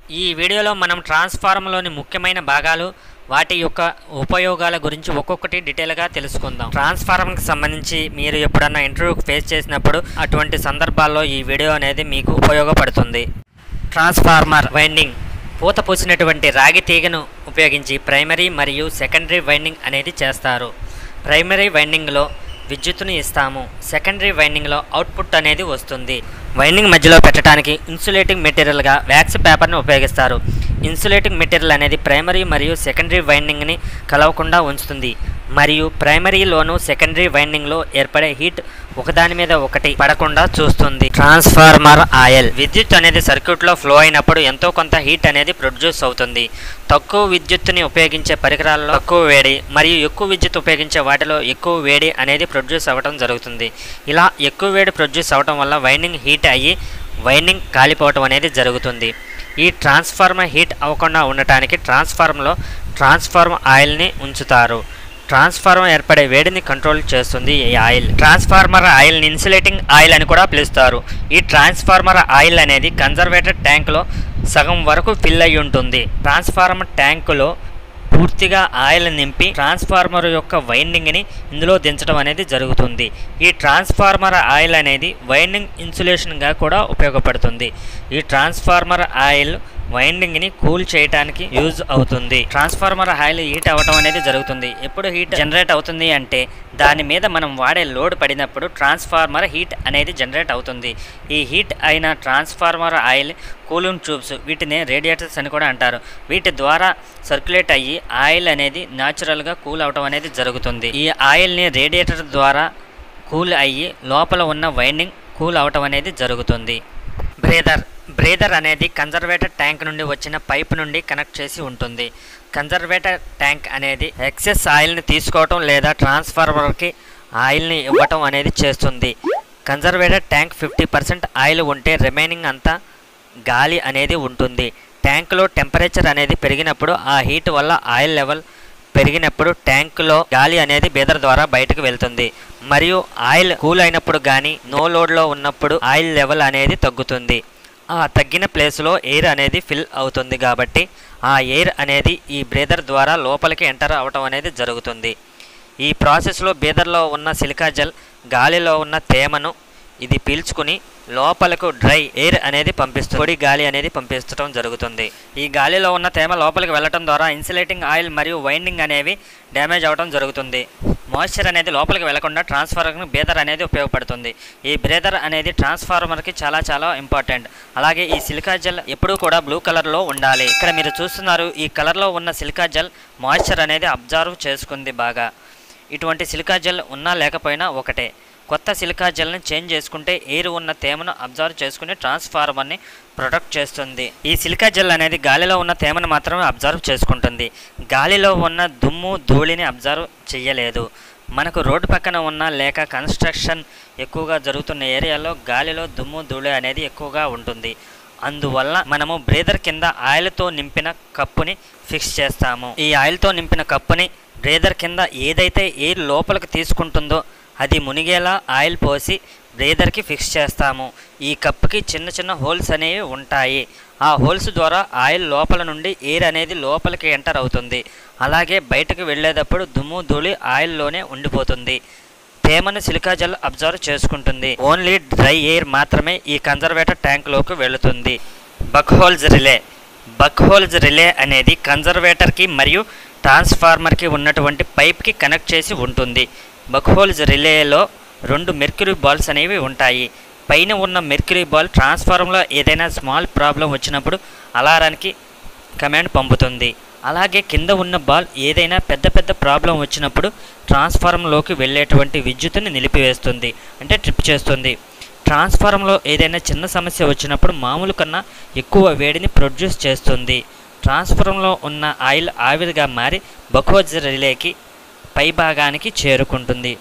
ఈ వీడియోలో మనం ట్రాన్స్ఫార్మర్లోని ముఖ్యమైన భాగాలు వాటి యొక్క ఉపయోగాల గురించి ఒక్కొక్కటి డీటెయిల్గా తెలుసుకుందాం ట్రాన్స్ఫార్మర్కి సంబంధించి మీరు ఎప్పుడన్నా ఇంటర్వ్యూకి ఫేస్ చేసినప్పుడు అటువంటి సందర్భాల్లో ఈ వీడియో అనేది మీకు ఉపయోగపడుతుంది ట్రాన్స్ఫార్మర్ వైండింగ్ పూత పూసినటువంటి రాగి తీగను ఉపయోగించి ప్రైమరీ మరియు సెకండరీ వైండింగ్ అనేది చేస్తారు ప్రైమరీ వైండింగ్లో విద్యుత్తుని ఇస్తాము సెకండరీ వైండింగ్లో అవుట్పుట్ అనేది వస్తుంది వైండింగ్ మధ్యలో పెట్టడానికి ఇన్సులేటింగ్ మెటీరియల్గా వ్యాక్స్ పేపర్ని ఉపయోగిస్తారు ఇన్సులేటింగ్ మెటీరియల్ అనేది ప్రైమరీ మరియు సెకండరీ వైండింగ్ని కలవకుండా ఉంచుతుంది మరియు ప్రైమరీలోను సెకండరీ వైండింగ్లో ఏర్పడే హీట్ ఒకదాని మీద ఒకటి పడకుండా చూస్తుంది ట్రాన్స్ఫార్మర్ ఆయిల్ విద్యుత్ అనేది సర్క్యూట్లో ఫ్లో అయినప్పుడు ఎంతో కొంత హీట్ అనేది ప్రొడ్యూస్ అవుతుంది తక్కువ విద్యుత్తుని ఉపయోగించే పరికరాల్లో తక్కువ వేడి మరియు ఎక్కువ విద్యుత్ ఉపయోగించే వాటిలో ఎక్కువ వేడి అనేది ప్రొడ్యూస్ అవ్వడం జరుగుతుంది ఇలా ఎక్కువ వేడి ప్రొడ్యూస్ అవ్వడం వల్ల వైండింగ్ హీట్ అయ్యి వైండింగ్ కాలిపోవటం అనేది జరుగుతుంది ఈ ట్రాన్స్ఫార్మర్ హీట్ అవ్వకుండా ఉండటానికి ట్రాన్స్ఫార్మర్లో ట్రాన్స్ఫార్మ్ ఆయిల్ని ఉంచుతారు ట్రాన్స్ఫార్మర్ ఏర్పడే వేడిని కంట్రోల్ చేస్తుంది ఈ ఆయిల్ ట్రాన్స్ఫార్మర్ ఆయిల్ని ఇన్సులేటింగ్ ఆయిల్ అని కూడా పిలుస్తారు ఈ ట్రాన్స్ఫార్మర్ ఆయిల్ అనేది కన్జర్వేటెడ్ ట్యాంక్లో సగం వరకు ఫిల్ అయి ఉంటుంది ట్రాన్స్ఫార్మర్ ట్యాంకులో పూర్తిగా ఆయిల్ నింపి ట్రాన్స్ఫార్మర్ యొక్క వైండింగ్ని ఇందులో దించడం అనేది జరుగుతుంది ఈ ట్రాన్స్ఫార్మర్ ఆయిల్ అనేది వైండింగ్ ఇన్సులేషన్గా కూడా ఉపయోగపడుతుంది ఈ ట్రాన్స్ఫార్మర్ ఆయిల్ వైండింగ్ని కూల్ చేయడానికి యూజ్ అవుతుంది ట్రాన్స్ఫార్మర్ ఆయిల్ హీట్ అవ్వటం అనేది జరుగుతుంది ఎప్పుడు హీట్ జనరేట్ అవుతుంది అంటే దాని మీద మనం వాడే లోడ్ పడినప్పుడు ట్రాన్స్ఫార్మర్ హీట్ అనేది జనరేట్ అవుతుంది ఈ హీట్ అయిన ట్రాన్స్ఫార్మర్ ఆయిల్ కూలింగ్ ట్యూబ్స్ వీటిని రేడియేటర్స్ అని కూడా అంటారు వీటి ద్వారా సర్క్యులేట్ అయ్యి ఆయిల్ అనేది న్యాచురల్గా కూల్ అవటం అనేది జరుగుతుంది ఈ ఆయిల్ని రేడియేటర్ ద్వారా కూల్ అయ్యి లోపల ఉన్న వైండింగ్ కూల్ అవటం అనేది జరుగుతుంది బ్రేదర్ బ్రేదర్ అనేది కన్జర్వేటర్ ట్యాంక్ నుండి వచ్చిన పైప్ నుండి కనెక్ట్ చేసి ఉంటుంది కన్జర్వేటర్ ట్యాంక్ అనేది ఎక్సెస్ ఆయిల్ని తీసుకోవటం లేదా ట్రాన్స్ఫార్మర్కి ఆయిల్ని ఇవ్వటం అనేది చేస్తుంది conservator tank fifty percent oil ఉంటే రిమైనింగ్ అంతా గాలి అనేది ఉంటుంది ట్యాంకులో టెంపరేచర్ అనేది పెరిగినప్పుడు ఆ హీట్ వల్ల ఆయిల్ లెవెల్ పెరిగినప్పుడు ట్యాంకులో గాలి అనేది బీదర్ ద్వారా బయటకు వెళ్తుంది మరియు ఆయిల్ కూల్ అయినప్పుడు కానీ నో లోడ్లో ఉన్నప్పుడు ఆయిల్ లెవెల్ అనేది తగ్గుతుంది ఆ తగ్గిన ప్లేస్లో ఎయిర్ అనేది ఫిల్ అవుతుంది కాబట్టి ఆ ఎయిర్ అనేది ఈ బ్రేదర్ ద్వారా లోపలికి ఎంటర్ అవటం అనేది జరుగుతుంది ఈ ప్రాసెస్లో బీదర్లో ఉన్న సిలికా జెల్ గాలిలో ఉన్న తేమను ఇది పీల్చుకుని లోపలకు డ్రై ఎయిర్ అనేది పంపిస్తుంది పొడి గాలి అనేది పంపించడం జరుగుతుంది ఈ గాలిలో ఉన్న తేమ లోపలికి వెళ్ళటం ద్వారా ఇన్సులేటింగ్ ఆయిల్ మరియు వైండింగ్ అనేవి డ్యామేజ్ అవడం జరుగుతుంది మాయిశ్చర్ అనేది లోపలికి వెళ్లకుండా ట్రాన్స్ఫార్మర్కి బ్రేదర్ అనేది ఉపయోగపడుతుంది ఈ బ్రేదర్ అనేది ట్రాన్స్ఫార్మర్కి చాలా చాలా ఇంపార్టెంట్ అలాగే ఈ సిలికా జెల్ ఎప్పుడూ కూడా బ్లూ కలర్లో ఉండాలి ఇక్కడ మీరు చూస్తున్నారు ఈ కలర్లో ఉన్న సిలికా జెల్ మాయిశ్చర్ అనేది అబ్జర్వ్ చేసుకుంది బాగా ఇటువంటి సిలికా జెల్ ఉన్నా లేకపోయినా ఒకటే కొత్త సిలికా జెల్ని చేంజ్ చేసుకుంటే ఎయిర్ ఉన్న తేమను అబ్జర్వ్ చేసుకుని ట్రాన్స్ఫార్మర్ని ప్రొటెక్ట్ చేస్తుంది ఈ సిలికా జెల్ అనేది గాలిలో ఉన్న తేమను మాత్రమే అబ్జర్వ్ చేసుకుంటుంది గాలిలో ఉన్న దుమ్ము ధూళిని అబ్జర్వ్ చేయలేదు మనకు రోడ్డు పక్కన ఉన్న లేక కన్స్ట్రక్షన్ ఎక్కువగా జరుగుతున్న ఏరియాలో గాలిలో దుమ్ము ధూళి అనేది ఎక్కువగా ఉంటుంది అందువల్ల మనము బ్రేదర్ కింద ఆయిల్తో నింపిన కప్పుని ఫిక్స్ చేస్తాము ఈ ఆయిల్తో నింపిన కప్పుని బ్రేదర్ కింద ఏదైతే ఎయిర్ లోపలికి తీసుకుంటుందో అది మునిగేలా ఆయిల్ పోసి బ్రేదర్కి ఫిక్స్ చేస్తాము ఈ కప్పుకి చిన్న చిన్న హోల్స్ అనేవి ఉంటాయి ఆ హోల్స్ ద్వారా ఆయిల్ లోపల నుండి ఎయిర్ అనేది లోపలికి ఎంటర్ అవుతుంది అలాగే బయటకు వెళ్ళేటప్పుడు దుమ్ము ధూళి ఆయిల్లోనే ఉండిపోతుంది తేమను సిలికా జెల్ అబ్జర్వ్ చేసుకుంటుంది ఓన్లీ డ్రై ఎయిర్ మాత్రమే ఈ కన్జర్వేటర్ ట్యాంక్లోకి వెళుతుంది Buchholz relay Buchholz relay అనేది కన్జర్వేటర్కి మరియు ట్రాన్స్ఫార్మర్కి ఉన్నటువంటి పైప్కి కనెక్ట్ చేసి ఉంటుంది బక్ హోల్స్ రిలేలో రెండు మెర్క్యూరీ బాల్స్ అనేవి ఉంటాయి పైన ఉన్న మెర్క్యూరీ బాల్ ట్రాన్స్ఫార్మర్లో ఏదైనా స్మాల్ ప్రాబ్లం వచ్చినప్పుడు అలారానికి కమాండ్ పంపుతుంది అలాగే కింద ఉన్న బాల్ ఏదైనా పెద్ద పెద్ద ప్రాబ్లం వచ్చినప్పుడు ట్రాన్స్ఫార్మర్లోకి వెళ్ళేటువంటి విద్యుత్తుని నిలిపివేస్తుంది అంటే ట్రిప్ చేస్తుంది ట్రాన్స్ఫార్మర్లో ఏదైనా చిన్న సమస్య వచ్చినప్పుడు మామూలు కన్నా ఎక్కువ వేడిని ప్రొడ్యూస్ చేస్తుంది ట్రాన్స్ఫార్మర్లో ఉన్న ఆయిల్ ఆవిరిగా మారి బకోజ్ రిలేకి పై భాగానికి చేరుకుంటుంది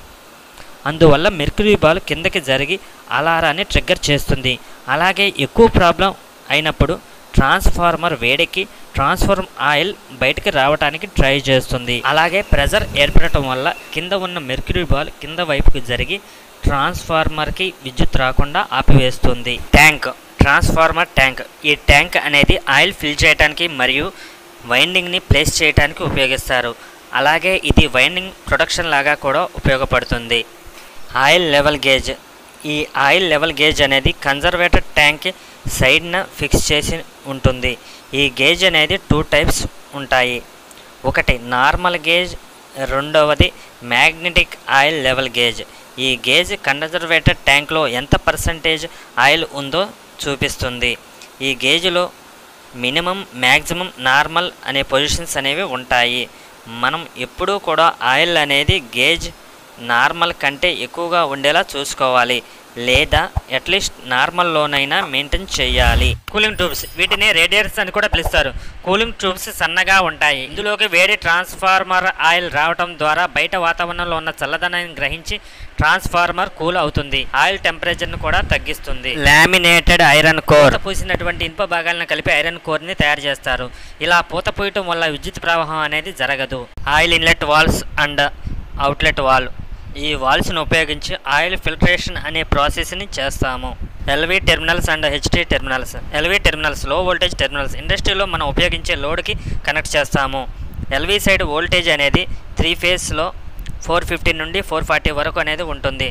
అందువల్ల మెర్క్యూరీ బాల్ కిందకి జరిగి అలారాన్ని ట్రిగ్గర్ చేస్తుంది అలాగే ఎక్కువ ప్రాబ్లం అయినప్పుడు ట్రాన్స్ఫార్మర్ వేడికి ట్రాన్స్ఫార్మ్ ఆయిల్ బయటికి రావడానికి ట్రై చేస్తుంది అలాగే ప్రెజర్ ఏర్పడటం వల్ల కింద ఉన్న మెర్క్యూరీ బాల్ కింద వైపుకి జరిగి ట్రాన్స్ఫార్మర్కి విద్యుత్ రాకుండా ఆపివేస్తుంది ట్యాంక్ ట్రాన్స్ఫార్మర్ ట్యాంక్ ఈ ట్యాంక్ అనేది ఆయిల్ ఫిల్ చేయడానికి మరియు వైండింగ్ని ప్లేస్ చేయడానికి ఉపయోగిస్తారు అలాగే ఇది వైండింగ్ ప్రొడక్షన్ లాగా కూడా ఉపయోగపడుతుంది ఆయిల్ లెవెల్ గేజ్ ఈ ఆయిల్ లెవెల్ గేజ్ అనేది కన్జర్వేటర్ ట్యాంక్ సైడ్న ఫిక్స్ చేసి ఉంటుంది ఈ గేజ్ అనేది టూ టైప్స్ ఉంటాయి ఒకటి నార్మల్ గేజ్ రెండవది మ్యాగ్నెటిక్ ఆయిల్ లెవెల్ గేజ్ ఈ గేజ్ కన్జర్వేటర్ ట్యాంక్లో ఎంత పర్సంటేజ్ ఆయిల్ ఉందో చూపిస్తుంది ఈ గేజ్లో మినిమం మ్యాక్సిమం నార్మల్ అనే పొజిషన్స్ అనేవి ఉంటాయి మనం ఎప్పుడూ కూడా ఆయిల్ అనేది గేజ్ నార్మల్ కంటే ఎక్కువగా ఉండేలా చూసుకోవాలి లేదా అట్లీస్ట్ నార్మల్లోనైనా మెయింటైన్ చేయాలి కూలింగ్ ట్యూబ్స్ వీటిని రేడియేటర్స్ అని కూడా పిలుస్తారు కూలింగ్ ట్యూబ్స్ సన్నగా ఉంటాయి ఇందులోకి వేడి ట్రాన్స్ఫార్మర్ ఆయిల్ రావడం ద్వారా బయట వాతావరణంలో ఉన్న చల్లదనాన్ని గ్రహించి ట్రాన్స్ఫార్మర్ కూల్ అవుతుంది ఆయిల్ టెంపరేచర్ను కూడా తగ్గిస్తుంది లామినేటెడ్ ఐరన్ కోర్ పూసినటువంటి ఇనుప భాగాలను కలిపి ఐరన్ కోర్ని తయారు చేస్తారు ఇలా పూత పూయటం వల్ల విద్యుత్ ప్రవాహం అనేది జరగదు oil inlet valves and outlet valve ఈ వాల్స్ను ఉపయోగించి ఆయిల్ ఫిల్టరేషన్ అనే ప్రాసెస్ని చేస్తాము LV terminals and HT terminals LV terminals low voltage terminals ఇండస్ట్రీలో మనం ఉపయోగించే లోడ్కి కనెక్ట్ చేస్తాము ఎల్వి సైడ్ వోల్టేజ్ అనేది త్రీ ఫేస్లో ఫోర్ ఫిఫ్టీ నుండి ఫోర్ ఫార్టీ వరకు అనేది ఉంటుంది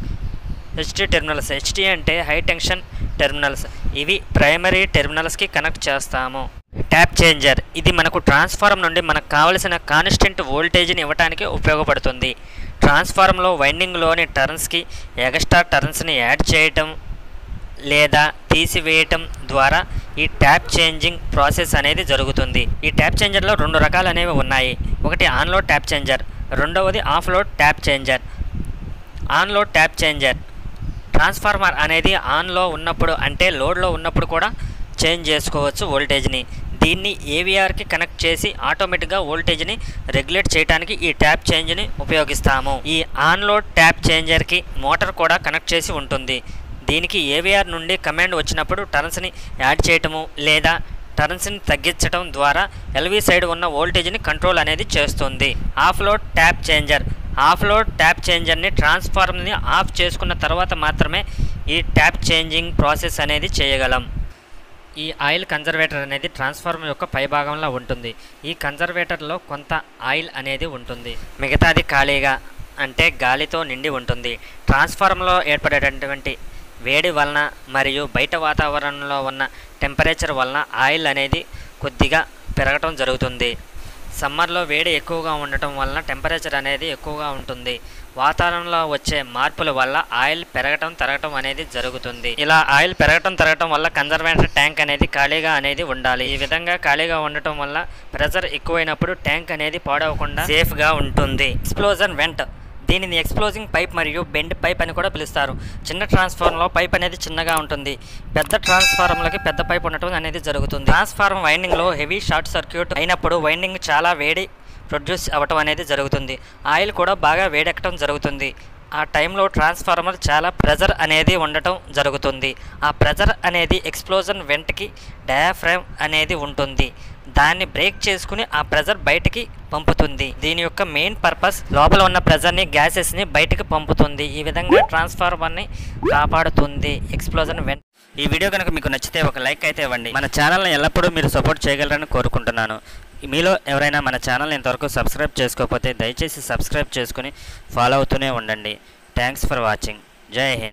హెచ్టీ టెర్మినల్స్ హెచ్టీ అంటే హై టెన్షన్ టెర్మినల్స్ ఇవి ప్రైమరీ టెర్మినల్స్కి కనెక్ట్ చేస్తాము ట్యాప్ చేంజర్ ఇది మనకు ట్రాన్స్ఫార్మ్ నుండి మనకు కావలసిన కాన్స్టెంట్ వోల్టేజ్ని ఇవ్వడానికి ఉపయోగపడుతుంది ట్రాన్స్ఫార్మ్లో వైండింగ్లోని టర్న్స్కి ఎగస్ట్రా టర్న్స్ని యాడ్ చేయటం లేదా తీసివేయటం ద్వారా ఈ ట్యాప్ చేంజింగ్ ప్రాసెస్ అనేది జరుగుతుంది ఈ ట్యాప్ చేంజర్లో రెండు రకాలు అనేవి ఉన్నాయి ఒకటి ఆన్లోడ్ ట్యాప్ చేంజర్ రెండవది off load tap changer on load tap changer transformer అనేది ఆన్లో ఉన్నప్పుడు అంటే లోడ్లో ఉన్నప్పుడు కూడా చేంజ్ చేసుకోవచ్చు వోల్టేజ్ని దీన్ని ఏవిఆర్కి కనెక్ట్ చేసి ఆటోమేటిక్గా వోల్టేజ్ని రెగ్యులేట్ చేయడానికి ఈ ట్యాప్ చేంజ్ని ఉపయోగిస్తాము ఈ ఆన్లోడ్ ట్యాప్ చేంజర్కి మోటార్ కూడా కనెక్ట్ చేసి ఉంటుంది దీనికి ఏవిఆర్ నుండి కమాండ్ వచ్చినప్పుడు టర్న్స్ని యాడ్ చేయటము లేదా టర్న్స్ని తగ్గించడం ద్వారా ఎల్వి సైడ్ ఉన్న వోల్టేజ్ని కంట్రోల్ అనేది చేస్తుంది off load tap changer off load tap చేంజర్ని ట్రాన్స్ఫార్మర్ని ఆఫ్ చేసుకున్న తర్వాత మాత్రమే ఈ ట్యాప్ చేంజింగ్ ప్రాసెస్ అనేది చేయగలం ఈ ఆయిల్ కన్జర్వేటర్ అనేది ట్రాన్స్ఫార్మర్ యొక్క పైభాగంలో ఉంటుంది ఈ కన్జర్వేటర్లో కొంత ఆయిల్ అనేది ఉంటుంది మిగతాది ఖాళీగా అంటే గాలితో నిండి ఉంటుంది ట్రాన్స్ఫార్మర్లో ఏర్పడేటటువంటి వేడి వలన మరియు బయట వాతావరణంలో ఉన్న టెంపరేచర్ వలన ఆయిల్ అనేది కొద్దిగా పెరగటం జరుగుతుంది సమ్మర్లో వేడి ఎక్కువగా ఉండటం వలన టెంపరేచర్ అనేది ఎక్కువగా ఉంటుంది వాతావరణంలో వచ్చే మార్పుల వల్ల ఆయిల్ పెరగటం తరగటం అనేది జరుగుతుంది ఇలా ఆయిల్ పెరగటం తరగటం వల్ల కన్జర్వేటర్ ట్యాంక్ అనేది ఖాళీగా అనేది ఉండాలి ఈ విధంగా ఖాళీగా ఉండటం వల్ల ప్రెజర్ ఎక్కువైనప్పుడు ట్యాంక్ అనేది పాడవకుండా సేఫ్గా ఉంటుంది ఎక్స్ప్లోజన్ వెంట్ దీనిని ఎక్స్ప్లోజింగ్ పైప్ మరియు బెండ్ పైప్ అని కూడా పిలుస్తారు చిన్న ట్రాన్స్ఫార్మర్లో పైప్ అనేది చిన్నగా ఉంటుంది పెద్ద ట్రాన్స్ఫార్మర్లకి పెద్ద పైప్ ఉండటం అనేది జరుగుతుంది ట్రాన్స్ఫార్మర్ వైండింగ్లో హెవీ షార్ట్ సర్క్యూట్ అయినప్పుడు వైండింగ్ చాలా వేడి ప్రొడ్యూస్ అవ్వటం అనేది జరుగుతుంది ఆయిల్ కూడా బాగా వేడెక్కడం జరుగుతుంది ఆ టైంలో ట్రాన్స్ఫార్మర్ చాలా ప్రెజర్ అనేది ఉండటం జరుగుతుంది ఆ ప్రెజర్ అనేది ఎక్స్ప్లోజన్ వెంటకి డయాఫ్రామ్ అనేది ఉంటుంది దాన్ని బ్రేక్ చేసుకుని ఆ ప్రెజర్ బయటికి పంపుతుంది దీని యొక్క మెయిన్ పర్పస్ లోపల ఉన్న ప్రెజర్ని గ్యాసెస్ని బయటకు పంపుతుంది ఈ విధంగా ట్రాన్స్ఫార్మర్ని కాపాడుతుంది ఎక్స్ప్లోజన్ వెంట ఈ వీడియో కనుక మీకు నచ్చితే ఒక లైక్ అయితే ఇవ్వండి మన ఛానల్ని ఎల్లప్పుడూ మీరు సపోర్ట్ చేయగలరని కోరుకుంటున్నాను మీలో ఎవరైనా మన ఛానల్ ఇంతవరకు సబ్స్క్రైబ్ చేసుకోకపోతే దయచేసి సబ్స్క్రైబ్ చేసుకుని ఫాలో అవుతూనే ఉండండి థ్యాంక్స్ ఫర్ వాచింగ్ జై హింద్